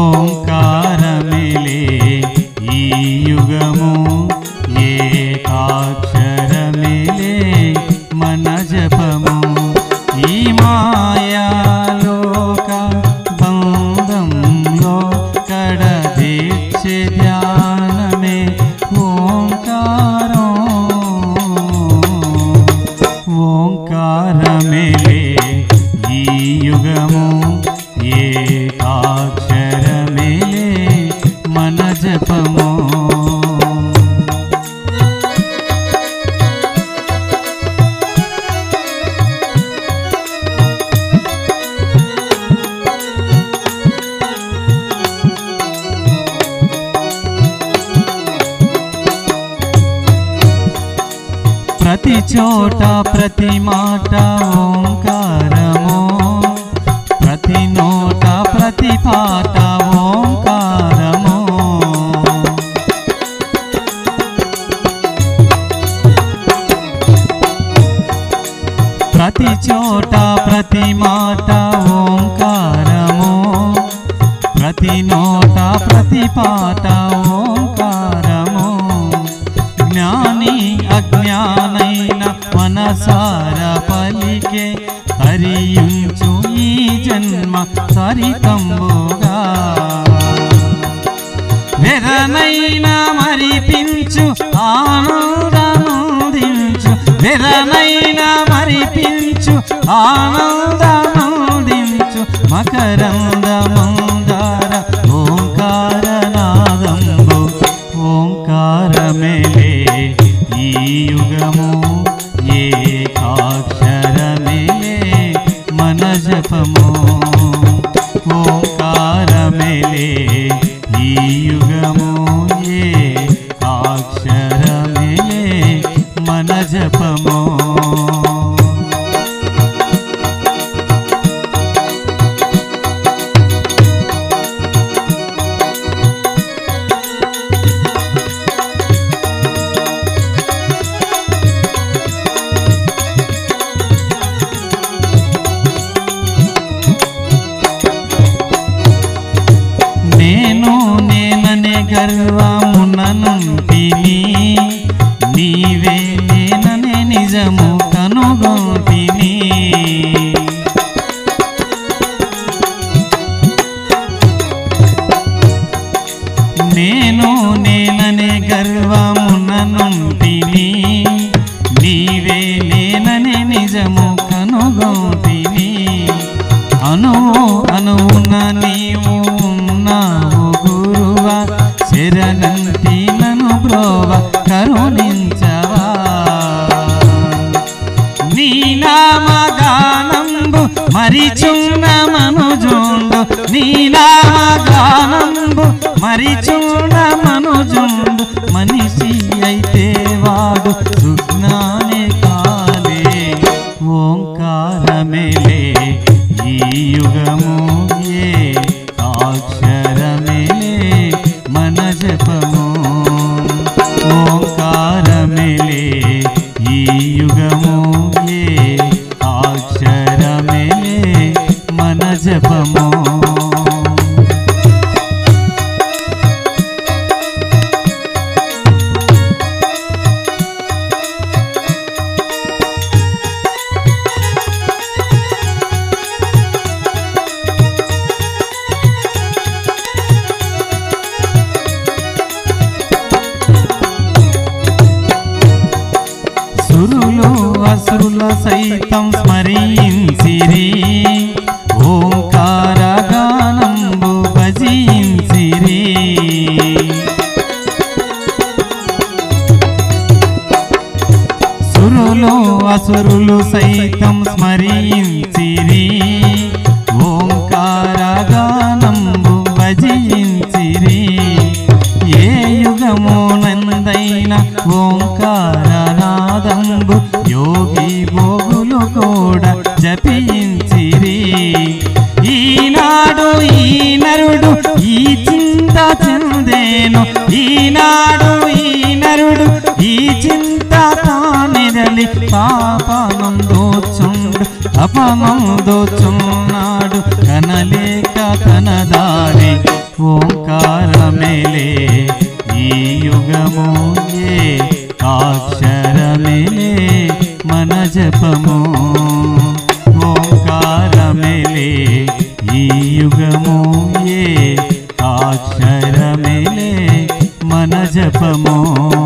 ఓంకారమిలే ఈ యుగము ఏకాక్షరమిలే మన జపము ఈ మాయాలోక బంధంలో కడదీక్షే ధ్యానమే ఓంకారం ఓంకారమిలే ఈ యుగము ఏకాక్షరమిలే మన జపము ప్రతి చోట ప్రతి మాట ఓంకారము ప్రతి నోట ప్రతి పాట ఓంకారము ప్రతి చోట ప్రతి మాట ఓంకారము ప్రతి నోట ప్రతి పాట ఓంకారము జ్ఞాని అజ్ఞానైన మనసార పలికే హరించు ఈ జన్మ సరితంబుగా వెరనైనా మరిపించు ఆనందనుదించు వెరనైనా మరిపించు ఆనందనుదించు మకరంద మందార ఓంకారనాదంబు ఓంకారమేలే ఈ యుగము ఏకాక్షరమేలే మన జపము ఓంకారమేలే ఈ యుగము ఏకాక్షరమేలే మన జపము నేను నేననే గర్వముననుంటిని నీవే నేననే నిజము కనుగొంటిని నేను నేననే గర్వముననుంటిని నీవే నేననే నిజము కనుగొంటిని అనువు అనువున నీవు ఉన్నావు గురువ శరణంటి నను బ్రోవ కరుణించవా నీ నామగానంబు మరిచున్న మనుజుండు నీ నామగానంబు మరిచున్న మనుజుండు మనిషి అయితే వాడు సుజ్ఞానే కాలే ఓంకారమేలే ఈ యుగము ఏ అక్షరమేలే మన జపము ఓంకారమేలే ఈ యుగము ఏ అక్షరమేలే మన జపము సురులు అసురుల సైతం స్మరించిరి ఓంకార గానంబు భజించిరి సురులు అసురులు సైతం స్మరించిరి ఓంకార గానంబు భజించిరి ఏ యుగము నందైన ఓంకారనాదంబు యోగి భోగులు కూడా జపించిరి ఈనాడు ఈ నరుడు ఈ చింత చెందేను ఈనాడు ఈ నరుడు ఈ చింత తానిరలి పాపనందోచుండు అపమో ఓంకారమేలే ఈ యుగము ఏ అక్షరమేలే మన జపము ఓంకారమేలే ఈ యుగము ఏ అక్షరమేలే మన జపము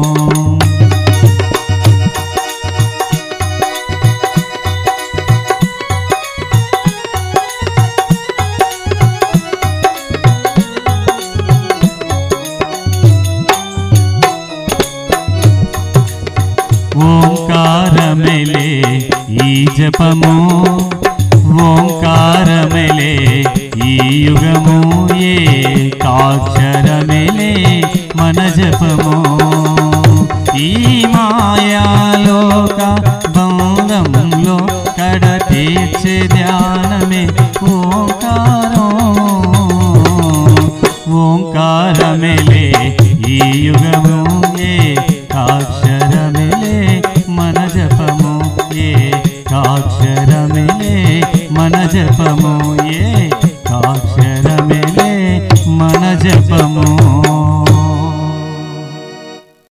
ఓంకారమెలే ఈ జపము ఓంకారమెలే ఈ యుగము ఏ కాక్షరమెలే మన జపము ఈ మాయాలోక బంధంలో కడ తీర్చే ధ్యానమే ఓంకారం ఓంకారమెలే